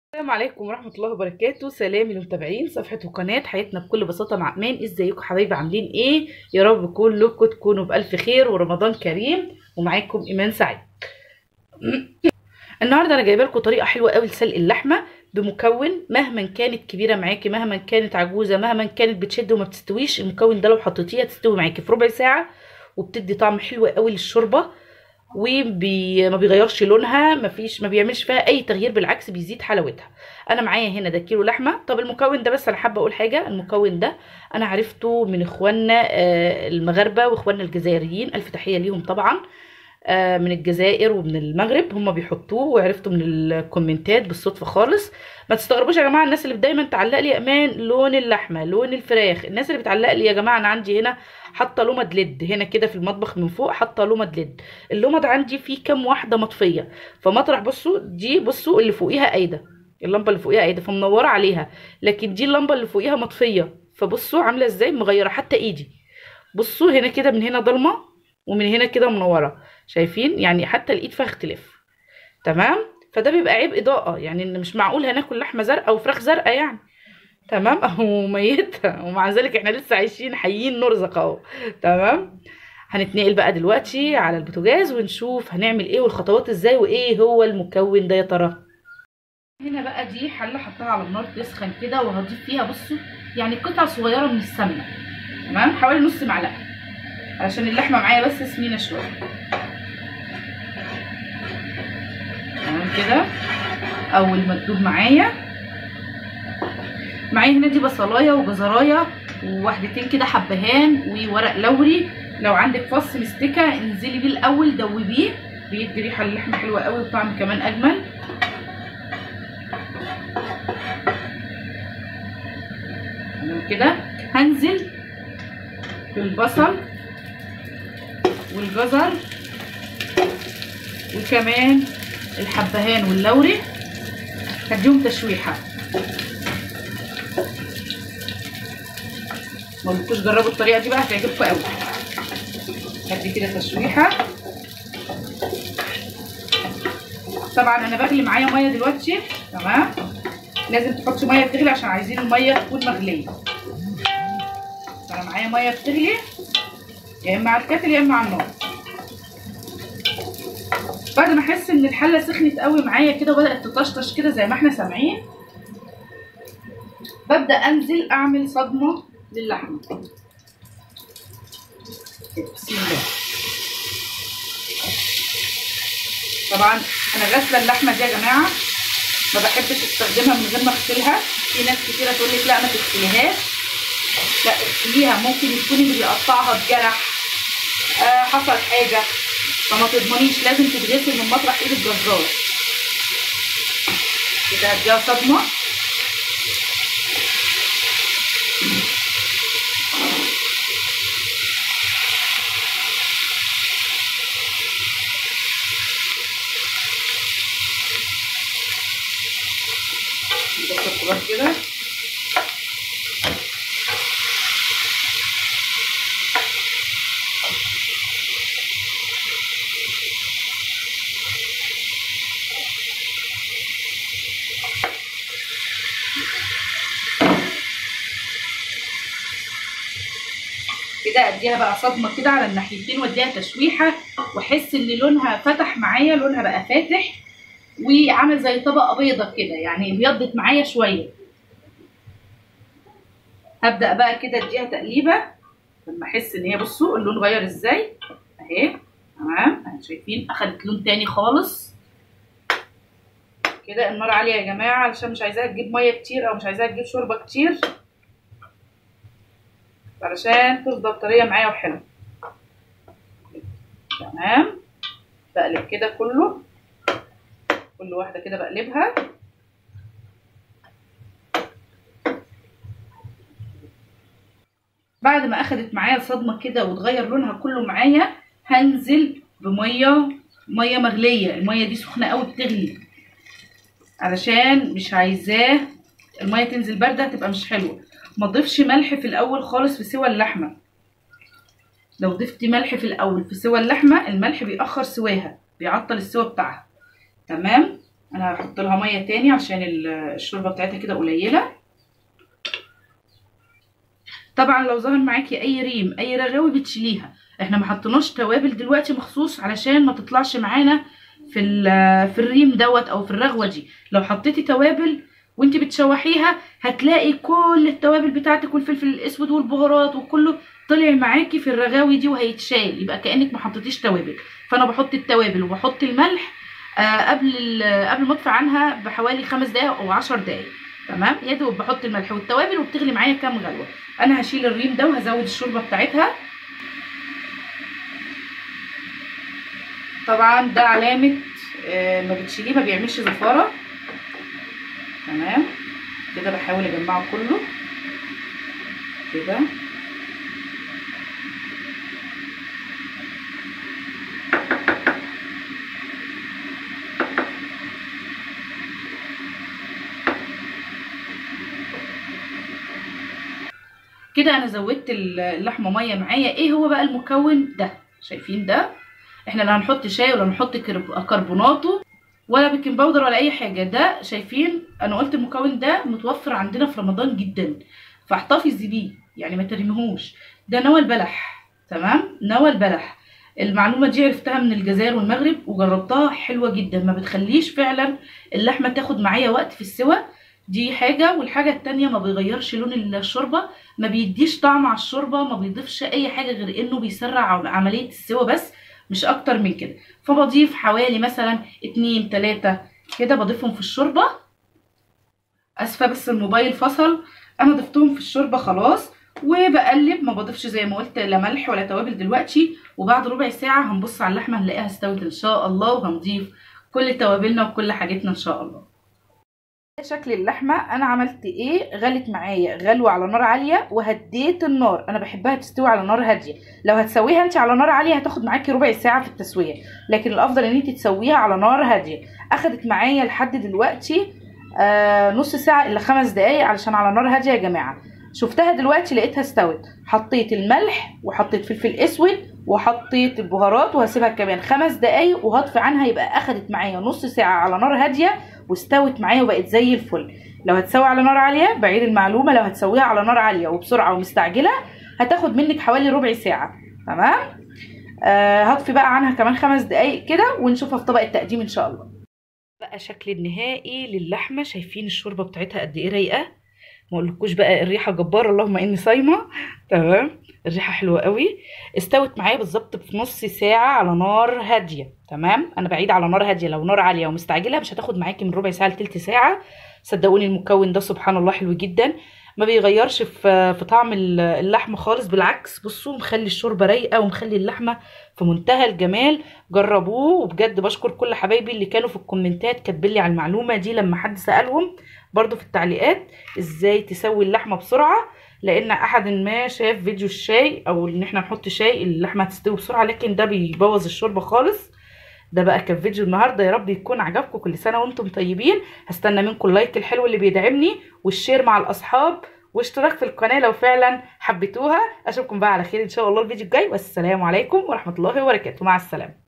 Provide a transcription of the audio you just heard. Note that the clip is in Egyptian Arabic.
السلام عليكم ورحمة الله وبركاته سلام للمتابعين صفحة وقناة حياتنا بكل بساطة مع أمان ازيكم حبايبي عاملين ايه يا رب كلكم تكونوا بألف خير ورمضان كريم ومعاكم إيمان سعيد النهاردة أنا جايبة لكم طريقة حلوة قوي لسلق اللحمة بمكون مهما كانت كبيرة معاكي مهما كانت عجوزة مهما كانت بتشد وما بتستويش المكون ده لو حطيتيه هتستوي معاكي في ربع ساعة وبتدي طعم حلو قوي للشوربة وما بيغيرش لونها ما فيش ما بيعملش فيها اي تغيير بالعكس بيزيد حلاوتها انا معايا هنا ده كيلو لحمه طب المكون ده بس انا حابه اقول حاجه المكون ده انا عرفته من اخواننا المغاربه واخواننا الجزائريين الف تحيه ليهم طبعا من الجزائر ومن المغرب هم بيحطوه وعرفته من الكومنتات بالصدفه خالص ما تستغربوش يا جماعه الناس اللي دايما تعلق لي امان لون اللحمه لون الفراخ الناس اللي بتعلق لي يا جماعه انا عندي هنا حاطه لومد ليد هنا كده في المطبخ من فوق حاطه لومد ليد اللومد عندي فيه كام واحده مطفيه فمطرح بصوا دي بصوا اللي فوقيها قايده اللمبه اللي فوقيها قايده فمنوره عليها لكن دي اللمبه اللي فوقيها مطفيه فبصوا عامله ازاي مغيره حتى ايدي بصوا هنا كده من هنا ضلمه ومن هنا كده منوره شايفين يعني حتى الايد فيها اختلاف تمام فده بيبقى عيب اضاءه يعني ان مش معقول هناكل لحمه زرقاء وفراخ زرقاء يعني تمام اهو ميته ومع ذلك احنا لسه عايشين حيين نرزق اهو تمام هنتنقل بقى دلوقتي على البوتاجاز ونشوف هنعمل ايه والخطوات ازاي وايه هو المكون ده يا ترى هنا بقى دي حله حطها على النار تسخن كده وهضيف فيها بصوا يعني قطع صغيره من السمنه تمام حوالي نص معلقه علشان اللحمه معايا بس سمينه شويه تمام كده اول ما تدوب معايا معايا هنا دي بصلايه وجزرايه وواحدتين كده حبهان وورق لوري لو عندك فص مستكه انزلي بيه الاول دوبيه بيدي ريحه اللحمه حلوه قوي وطعم كمان اجمل تمام كده هنزل بالبصل والجزر وكمان الحبهان واللوري هديهم تشويحه ما قلتوش جربوا الطريقه دي بقى هتعجبكم قوي هدي كده تشويحه طبعا انا بغلي معايا ميه دلوقتي تمام لازم تحطي ميه بتغلي عشان عايزين الميه تكون مغليه فانا معايا ميه بتغلي يا اما على الكتل يا اما على النار بعد ما احس ان الحله سخنت قوي معايا كده وبدات تطشطش كده زي ما احنا سامعين ببدا انزل اعمل صدمه للحمه بسم الله طبعا انا غاسله اللحمه دي يا جماعه ما بحبش استخدمها من غير ما اغسلها في ناس كتيره تقول لك لا ما تغسليهاش لا اغسليها ممكن يكون اللي بيقطعها اتجرح آه حصل حاجه فما تضمنيش لازم تتغسل من مطرح ايد الجزار كده هديها صدمه بس كده كده اديها بقى صدمه كده على الناحيتين واديها تشويحه واحس ان لونها فتح معايا لونها بقى فاتح وعامل زي طبقه بيضه كده يعني ابيضت معايا شويه هبدا بقى كده اديها تقليبه لما احس ان هي بصوا اللون غير ازاي اهي تمام اهي شايفين اخدت لون تاني خالص كده النار عاليه يا جماعه علشان مش عايزاها تجيب ميه كتير او مش عايزاها تجيب شوربه كتير علشان تفضل طريه معايا وحلوه تمام بقلب كده كله كل واحده كده بقلبها بعد ما اخدت معايا صدمه كده وتغير لونها كله معايا هنزل بميه ميه مغليه الميه دي سخنه قوي بتغلي علشان مش عايزاه الميه تنزل بارده تبقى مش حلوه ما تضيفش ملح في الاول خالص في سوى اللحمه لو ضفتي ملح في الاول في سوى اللحمه الملح بيأخر سواها بيعطل السوا بتاعها تمام انا هحط لها ميه تاني عشان الشوربه بتاعتها كده قليله طبعا لو ظهر معاكي اي ريم اي رغاوي بتشيليها احنا ما حطيناش توابل دلوقتي مخصوص علشان ما تطلعش معانا في في الريم دوت او في الرغوه دي لو حطيتي توابل وانت بتشوحيها هتلاقي كل التوابل بتاعتك والفلفل الاسود والبهارات وكله طلع معاكي في الرغاوي دي وهيتشال يبقى كانك ما حطيتيش توابل فانا بحط التوابل وبحط الملح آه قبل قبل ما ادفع عنها بحوالي خمس دقايق او عشر دقايق تمام يا دوب بحط الملح والتوابل وبتغلي معايا كام غلوه انا هشيل الريم ده وهزود الشوربه بتاعتها طبعا ده علامه آه ما بتشيليه ما بيعملش زفاره تمام كده بحاول اجمعه كله كده كده انا زودت اللحمه ميه معايا ايه هو بقى المكون ده شايفين ده احنا لا هنحط شاي ولا نحط كربوناتو ولا بيكنج باودر ولا اي حاجه ده شايفين انا قلت المكون ده متوفر عندنا في رمضان جدا فاحتفظي بيه يعني ما ترميهوش ده نوى البلح تمام نوى البلح المعلومه دي عرفتها من الجزائر والمغرب وجربتها حلوه جدا ما بتخليش فعلا اللحمه تاخد معايا وقت في السوى دي حاجة والحاجة التانية ما بيغيرش لون الشوربة ما بيديش طعم على الشوربة ما بيضيفش اي حاجة غير انه بيسرع عملية السوى بس مش اكتر من كده فبضيف حوالي مثلا اتنين تلاتة كده بضيفهم في الشوربة اسفة بس الموبايل فصل انا ضفتهم في الشوربة خلاص وبقلب ما بضيفش زي ما قلت لا ملح ولا توابل دلوقتي وبعد ربع ساعة هنبص على اللحمة هنلاقيها استوت ان شاء الله وهنضيف كل توابلنا وكل حاجتنا ان شاء الله شكل اللحمه انا عملت ايه غلت معايا غلوه على نار عاليه وهديت النار انا بحبها تستوي على نار هاديه لو هتسويها انت على نار عاليه هتاخد معاكي ربع ساعه في التسويه لكن الافضل ان انت تسويها على نار هاديه اخدت معايا لحد دلوقتي آه نص ساعه الا خمس دقايق علشان على نار هاديه يا جماعه شفتها دلوقتي لقيتها استوت حطيت الملح وحطيت فلفل اسود وحطيت البهارات وهسيبها كمان خمس دقايق وهطفي عنها يبقى اخدت معايا نص ساعه على نار هاديه واستوت معايا وبقت زي الفل لو هتسوي على نار عاليه بعيد المعلومه لو هتسويها على نار عاليه وبسرعه ومستعجله هتاخد منك حوالي ربع ساعه تمام آه هطفي بقى عنها كمان خمس دقايق كده ونشوفها في طبق التقديم ان شاء الله بقى شكل النهائي للحمه شايفين الشوربه بتاعتها قد ايه رايقه ما اقولكوش بقى الريحه جباره اللهم اني صايمه تمام الريحه حلوه قوي استوت معايا بالظبط في نص ساعه على نار هاديه تمام انا بعيد على نار هاديه لو نار عاليه ومستعجله مش هتاخد معاكي من ربع ساعه لتلت ساعه صدقوني المكون ده سبحان الله حلو جدا ما بيغيرش في في طعم اللحمه خالص بالعكس بصوا مخلي الشوربه رايقه ومخلي اللحمه في منتهى الجمال جربوه وبجد بشكر كل حبايبي اللي كانوا في الكومنتات كاتبين لي على المعلومه دي لما حد سالهم برضو في التعليقات ازاي تسوي اللحمه بسرعه لان احد ما شاف فيديو الشاي او ان احنا نحط شاي اللحمه هتستوي بسرعه لكن ده بيبوظ الشوربه خالص ده بقى كان فيديو النهارده يا رب يكون عجبكم كل سنه وانتم طيبين هستنى منكم اللايك الحلو اللي بيدعمني والشير مع الاصحاب واشتراك في القناه لو فعلا حبيتوها اشوفكم بقى على خير ان شاء الله الفيديو الجاي والسلام عليكم ورحمه الله وبركاته مع السلامه